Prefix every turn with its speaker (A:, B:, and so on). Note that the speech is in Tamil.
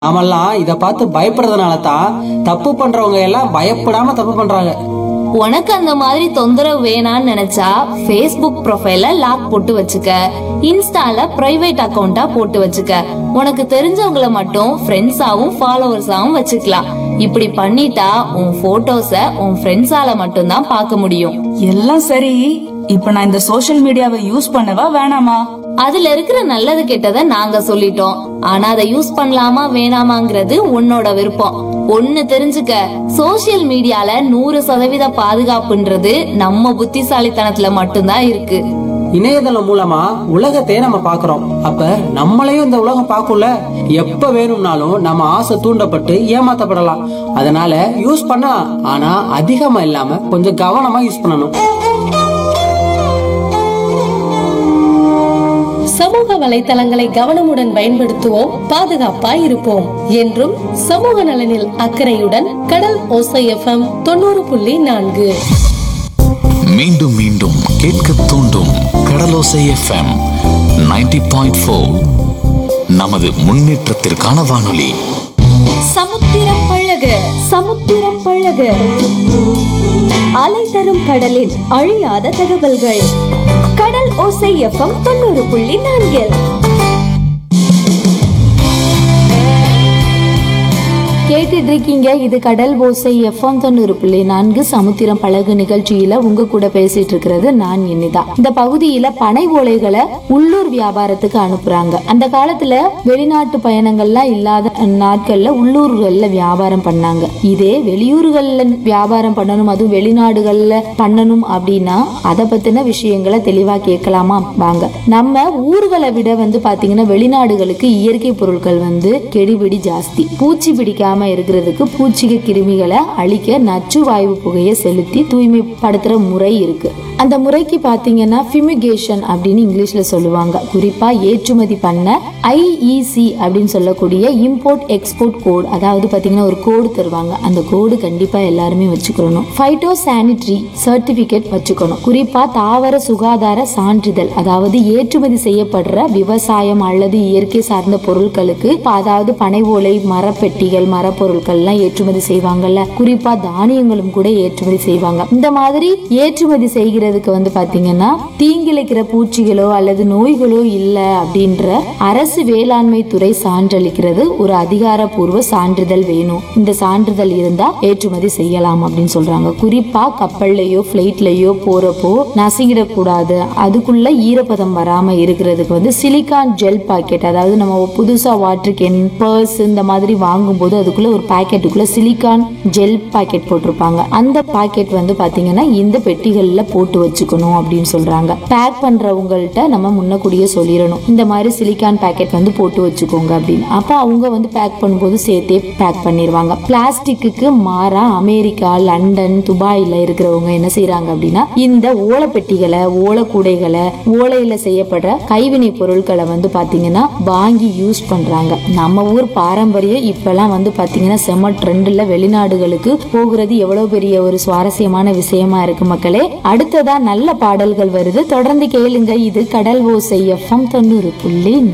A: நாமெல்லாம் இத பார்த்து பயப்படுறதுனால தான் தப்பு பண்றவங்க எல்லாம் பயப்படாம தப்பு பண்றாங்க
B: உனக்கு அந்த மாதிரி தொந்தரவு வேணான்னு நினைச்சா ஃபேஸ்புக் ப்ரொஃபைல லாக் போட்டு வச்சுக்க இன்ஸ்டால பிரைவேட் அக்கவுண்டா போட்டு வச்சுக்க உனக்கு தெரிஞ்சவங்கள மட்டும் ஃப்ரெண்ட்ஸாவும் ஃபாலோவர்ஸாவும் வச்சுக்கலாம் இப்படி பண்ணிட்டா உன் போட்டோஸ உன் ஃப்ரெண்ட்ஸால மட்டும்தான் பார்க்க முடியும்
C: எல்லாம் சரி இப்ப நான் இந்த சோஷியல் மீடியாவை யூஸ் பண்ணவா வேணாமா
B: அதுல இருக்கிற நல்லது கெட்டதை நாங்க சொல்லிட்டோம் ஆனா அதை யூஸ் பண்ணலாமா வேணாமாங்கிறது உன்னோட விருப்பம் ஒண்ணு தெரிஞ்சுக்க சோசியல் மீடியால நூறு சதவீத பாதுகாப்புன்றது நம்ம புத்திசாலித்தனத்துல மட்டும்தான் இருக்கு
A: இணையதளம் மூலமா உலகத்தையே நம்ம பாக்குறோம் அப்ப நம்மளையும் இந்த உலகம் பார்க்கும்ல எப்ப வேணும்னாலும் நம்ம ஆசை தூண்டப்பட்டு ஏமாத்தப்படலாம் அதனால யூஸ் பண்ணலாம் ஆனா அதிகமா இல்லாம கொஞ்சம் கவனமா யூஸ் பண்ணணும்
D: சமூக வலைத்தளங்களை கவனமுடன் பயன்படுத்துவோம் பாதுகாப்பாய் இருப்போம் என்றும் சமூக நலனில் அக்கறையுடன் கடல் ஓசை எஃப்எம் தொண்ணூறு புள்ளி நான்கு
E: மீண்டும் மீண்டும் கேட்க தூண்டும் கடலோசை எஃப்எம் 90.4 பாயிண்ட் நமது முன்னேற்றத்திற்கான வானொலி
B: சமுத்திரம் பழக சமுத்திரம் பழக அலை தரும் கடலின் அழியாத தகவல்கள் கடல் ஓசை எஃப்எம் தொண்ணூறு புள்ளி நான்கில் கேட்டுட்டு இருக்கீங்க இது கடல் ஓசை எஃப்எம் தொண்ணூறு புள்ளி நான்கு சமுத்திரம் பழகு நிகழ்ச்சியில உங்க கூட பேசிட்டு இருக்கிறது நான் இனிதா இந்த பகுதியில பனை ஓலைகளை உள்ளூர் வியாபாரத்துக்கு அனுப்புறாங்க அந்த காலத்துல வெளிநாட்டு பயணங்கள்லாம் இல்லாத நாட்கள்ல உள்ளூர்கள்ல வியாபாரம் பண்ணாங்க இதே வெளியூர்கள்ல வியாபாரம் பண்ணணும் அதுவும் வெளிநாடுகள்ல பண்ணணும் அப்படின்னா அதை பத்தின விஷயங்களை தெளிவா கேட்கலாமா வாங்க நம்ம ஊர்களை விட வந்து பாத்தீங்கன்னா வெளிநாடுகளுக்கு இயற்கை பொருட்கள் வந்து கெடிபிடி ஜாஸ்தி பூச்சி பிடிக்காம இருக்கிறதுக்கு பூச்சிக கிருமிகளை அழிக்க நச்சு வாயு புகையை செலுத்தி தூய்மைப்படுத்துற முறை இருக்கு அந்த முறைக்கு பாத்தீங்கன்னா ஃபிமிகேஷன் அப்படின்னு இங்கிலீஷ்ல சொல்லுவாங்க குறிப்பா ஏற்றுமதி பண்ண ஐஇசி அப்படின்னு சொல்லக்கூடிய இம்போர்ட் எக்ஸ்போர்ட் கோட் அதாவது பாத்தீங்கன்னா ஒரு கோடு தருவாங்க அந்த கோடு கண்டிப்பா எல்லாருமே வச்சுக்கணும் ஃபைட்டோ சானிட்டரி சர்டிபிகேட் வச்சுக்கணும் குறிப்பா தாவர சுகாதார சான்றிதழ் அதாவது ஏற்றுமதி செய்யப்படுற விவசாயம் அல்லது இயற்கை சார்ந்த பொருட்களுக்கு இப்ப அதாவது பனை ஓலை மரப்பெட்டிகள் மரப்பொருட்கள்லாம் ஏற்றுமதி செய்வாங்கல்ல குறிப்பா தானியங்களும் கூட ஏற்றுமதி செய்வாங்க இந்த மாதிரி ஏற்றுமதி செய்கிறதுக்கு வந்து பாத்தீங்கன்னா தீங்கிழைக்கிற பூச்சிகளோ அல்லது நோய்களோ இல்ல அப்படின்ற அரசு வேளாண்மை துறை சான்றளிக்கிறது ஒரு அதிகாரப்பூர்வ சான்றிதழ் வேணும் இந்த சான்றிதழ் இருந்தா ஏற்றுமதி செய்யலாம் அப்படின்னு சொல்றாங்க குறிப்பா கப்பல்லையோ பிளைட்லயோ போறப்போ நசுங்கிடக்கூடாது அதுக்குள்ள ஈரப்பதம் வராம இருக்கிறதுக்கு வந்து சிலிகான் ஜெல் பாக்கெட் அதாவது நம்ம புதுசா வாட்டர் கேன் பர்ஸ் இந்த மாதிரி வாங்கும்போது அதுக்குள்ள ஒரு பாக்கெட்டுக்குள்ள சிலிகான் ஜெல் பாக்கெட் போட்டிருப்பாங்க அந்த பாக்கெட் வந்து பாத்தீங்கன்னா இந்த பெட்டிகள்ல போட்டு வச்சுக்கணும் அப்படின்னு சொல்றாங்க பேக் பண்றவங்கள்ட்ட நம்ம முன்னக்கூடியே சொல்லிடணும் இந்த மாதிரி சிலிகான் பாக்கெட் வந்து போட்டு வச்சுக்கோங்க அப்படின்னு அப்ப அவங்க வந்து பேக் பண்ணும்போது சேர்த்தே பேக் பண்ணிடுவாங்க பிளாஸ்டிக்கு மாறா அமெரிக்கா லண்டன் துபாயில இருக்கிறவங்க என்ன செய்யறாங்க அப்படின்னா இந்த ஓலைப்பெட்டிகளை ஓலைக்கூடைகளை ஓலையில செய்யப்படுற கைவினை பொருட்களை வந்து பாத்தீங்கன்னா வாங்கி யூஸ் பண்றாங்க நம்ம ஊர் பாரம்பரியம் இப்பெல்லாம் வந்து பாத்தீங்கன்னா செம ட்ரெண்ட்ல வெளிநாடுகளுக்கு போகிறது எவ்வளவு பெரிய ஒரு சுவாரஸ்யமான விஷயமா இருக்கு மக்களே அடுத்ததா நல்ல பாடல்கள் வருது தொடர்ந்து கேளுங்க இது கடல் ஓசை எஃப்எம் தொண்ணூறு புள்ளி